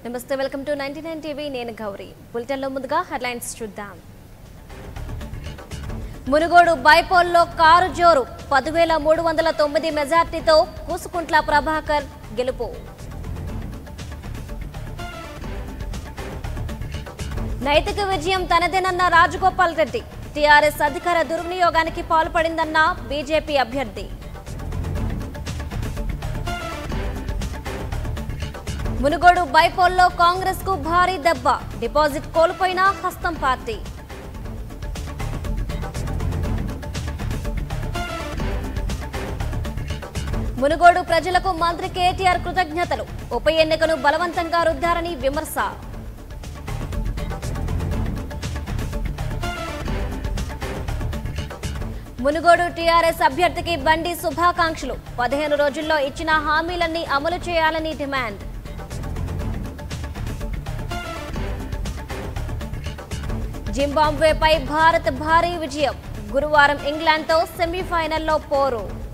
నమస్తే welcome to ninety nine TV నేను గౌరీ బులెటిన్లో ముందుగా హెడ్లైన్స్ చూద్దాం మునుగోడు బైపోల్లో కారు జోరు పదివేల మూడు వందల తొమ్మిది మెజార్టీతో కూసుకుంట్ల ప్రభాకర్ గెలుపు నైతిక విజయం తనదేనన్న రాజగోపాల్ రెడ్డి టీఆర్ఎస్ అధికార దుర్వినియోగానికి పాల్పడిందన్న బీజేపీ అభ్యర్థి మునుగోడు బైపోల్లో కాంగ్రెస్ కు భారీ దెబ్బ డిపాజిట్ కోల్పోయిన హస్తం పార్టీ మునుగోడు ప్రజలకు మంత్రి కేటీఆర్ కృతజ్ఞతలు ఉప ఎన్నికను బలవంతంగా రుద్దారని విమర్శ మునుగోడు టీఆర్ఎస్ అభ్యర్థికి బండి శుభాకాంక్షలు పదిహేను రోజుల్లో ఇచ్చిన హామీలన్నీ అమలు చేయాలని డిమాండ్ జింబాబ్వేపై భారత్ భారీ విజయం గురువారం ఇంగ్లాండ్తో సెమీఫైనల్లో పోరు